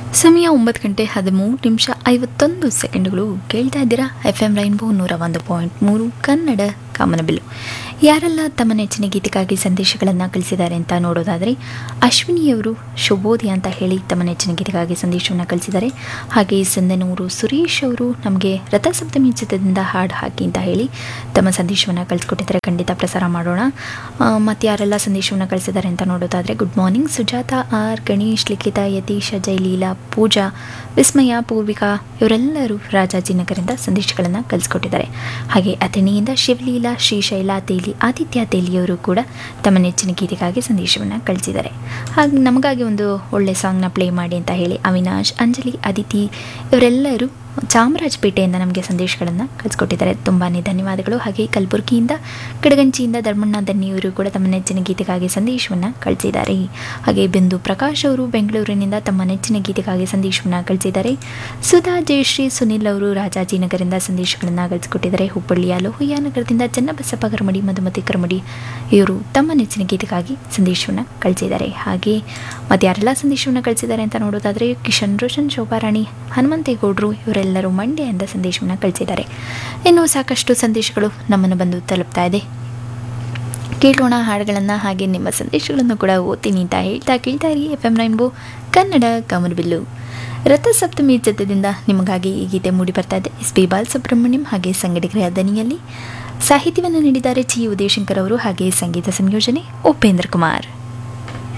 ಸಮಯ ಒಂಬತ್ತು ಗಂಟೆ ಹದಿಮೂರು ನಿಮಿಷ ಐವತ್ತೊಂದು ಸೆಕೆಂಡ್ಗಳು ಕೇಳ್ತಾ ಇದ್ದೀರಾ ಎಫ್ ಎಂ ರೈನ್ಬೋ ನೂರ ಒಂದು ಪಾಯಿಂಟ್ ಮೂರು ಕನ್ನಡ ಕಾಮನಬಿಲ್ಲು ಯಾರೆಲ್ಲ ತಮ್ಮ ನೆಚ್ಚಿನ ಗೀತೆಗಾಗಿ ಸಂದೇಶಗಳನ್ನು ಕಳಿಸಿದ್ದಾರೆ ಅಂತ ನೋಡೋದಾದರೆ ಅಶ್ವಿನಿಯವರು ಶುಭೋದಯ ಅಂತ ಹೇಳಿ ತಮ್ಮ ನೆಚ್ಚಿನ ಗೀತೆಗಾಗಿ ಸಂದೇಶವನ್ನು ಕಳಿಸಿದ್ದಾರೆ ಹಾಗೆ ಸಂದನೂರು ಸುರೇಶ್ ಅವರು ನಮಗೆ ರಥಸಪ್ತಮಿ ಚಿತ್ರದಿಂದ ಹಾಡು ಹಾಕಿ ಅಂತ ಹೇಳಿ ತಮ್ಮ ಸಂದೇಶವನ್ನು ಕಳಿಸ್ಕೊಟ್ಟಿದ್ದಾರೆ ಖಂಡಿತ ಪ್ರಸಾರ ಮಾಡೋಣ ಮತ್ತು ಯಾರೆಲ್ಲ ಸಂದೇಶವನ್ನು ಕಳಿಸಿದ್ದಾರೆ ಅಂತ ನೋಡೋದಾದರೆ good morning Sujatha R Ganesh Likhitha Yathisha ಜೈಲೀಲಾ ಪೂಜಾ ವಿಸ್ಮಯ ಪೂರ್ವಿಕಾ ಇವರೆಲ್ಲರೂ ರಾಜಾಜಿನಗರಿಂದ ಸಂದೇಶಗಳನ್ನು ಕಳಿಸ್ಕೊಟ್ಟಿದ್ದಾರೆ ಹಾಗೆ ಅಥಣಿಯಿಂದ ಶಿವಲೀಲಾ ಶ್ರೀಶೈಲ ತೇಲಿ ಆದಿತ್ಯ ತೇಲಿಯವರು ಕೂಡ ತಮ್ಮ ನೆಚ್ಚಿನ ಗೀತೆಗಾಗಿ ಸಂದೇಶವನ್ನು ಕಳಿಸಿದ್ದಾರೆ ಹಾಗೆ ನಮಗಾಗಿ ಒಂದು ಒಳ್ಳೆ ಸಾಂಗ್ನ ಪ್ಲೇ ಮಾಡಿ ಅಂತ ಹೇಳಿ ಅವಿನಾಶ್ ಅಂಜಲಿ ಅದಿತಿ ಇವರೆಲ್ಲರೂ ಚಾಮರಾಜಪೇಟೆಯಿಂದ ನಮಗೆ ಸಂದೇಶಗಳನ್ನು ಕಳಿಸ್ಕೊಟ್ಟಿದ್ದಾರೆ ತುಂಬಾ ಧನ್ಯವಾದಗಳು ಹಾಗೆ ಕಲಬುರಗಿಯಿಂದ ಕಡಗಂಚಿಯಿಂದ ಧರ್ಮಣ್ಣ ದನ್ನಿಯವರು ಕೂಡ ತಮ್ಮ ನೆಚ್ಚಿನ ಗೀತೆಗಾಗಿ ಸಂದೇಶವನ್ನು ಕಳಿಸಿದ್ದಾರೆ ಹಾಗೆ ಬಿಂದು ಪ್ರಕಾಶ್ ಅವರು ಬೆಂಗಳೂರಿನಿಂದ ತಮ್ಮ ನೆಚ್ಚಿನ ಗೀತೆಗಾಗಿ ಸಂದೇಶವನ್ನು ಕಳಿಸಿದ್ದಾರೆ ಸುಧಾ ಜಯಶ್ರೀ ಸುನಿಲ್ ಅವರು ರಾಜಾಜಿನಗರದಿಂದ ಸಂದೇಶಗಳನ್ನು ಕಳಿಸ್ಕೊಟ್ಟಿದ್ದಾರೆ ಹುಬ್ಬಳ್ಳಿಯ ಲೋಹಿಯಾ ನಗರದಿಂದ ಚನ್ನಬಸಪ್ಪ ಕರಮಡಿ ಮಧುಮತಿ ಕರಮಡಿ ಇವರು ತಮ್ಮ ನೆಚ್ಚಿನ ಗೀತೆಗಾಗಿ ಸಂದೇಶವನ್ನು ಕಳಿಸಿದ್ದಾರೆ ಹಾಗೆ ಮತ್ತು ಯಾರೆಲ್ಲ ಸಂದೇಶವನ್ನು ಕಳಿಸಿದ್ದಾರೆ ಅಂತ ನೋಡೋದಾದರೆ ಕಿಶನ್ ರೋಷನ್ ಶೋಭಾರಾಣಿ ಹನುಮಂತೇಗೌಡರು ಇವರೆಲ್ಲರೂ ಮಂಡ್ಯದಿಂದ ಸಂದೇಶವನ್ನು ಕಳಿಸಿದ್ದಾರೆ ಇನ್ನು ಸಾಕಷ್ಟು ಸಂದೇಶಗಳು ನಮ್ಮನ್ನು ಬಂದು ತಲುಪ್ತಾ ಇದೆ ಕೇಳೋಣ ಹಾಡುಗಳನ್ನು ಹಾಗೆ ನಿಮ್ಮ ಸಂದೇಶಗಳನ್ನು ಕೂಡ ಓದ್ತೀನಿ ಅಂತ ಹೇಳ್ತಾ ಕೇಳ್ತಾ ಇರಿ F M rainbow Kannada Kamanabillu Rathasapthami ಚಿತ್ರದಿಂದ ನಿಮಗಾಗಿ ಈ ಗೀತೆ ಮೂಡಿ ಬರ್ತಾ ಇದೆ ಎಸ್ ಪಿ ಬಾಲಸುಬ್ರಹ್ಮಣ್ಯಂ ಹಾಗೆ ಸಂಗಡಿಗರ ದನಿಯಲ್ಲಿ ಸಾಹಿತ್ಯವನ್ನು ನೀಡಿದ್ದಾರೆ ಚಿ ಉದಯಶಂಕರ್ ಅವರು ಹಾಗೆ ಸಂಗೀತ ಸಂಯೋಜನೆ ಉಪೇಂದ್ರ ಕುಮಾರ್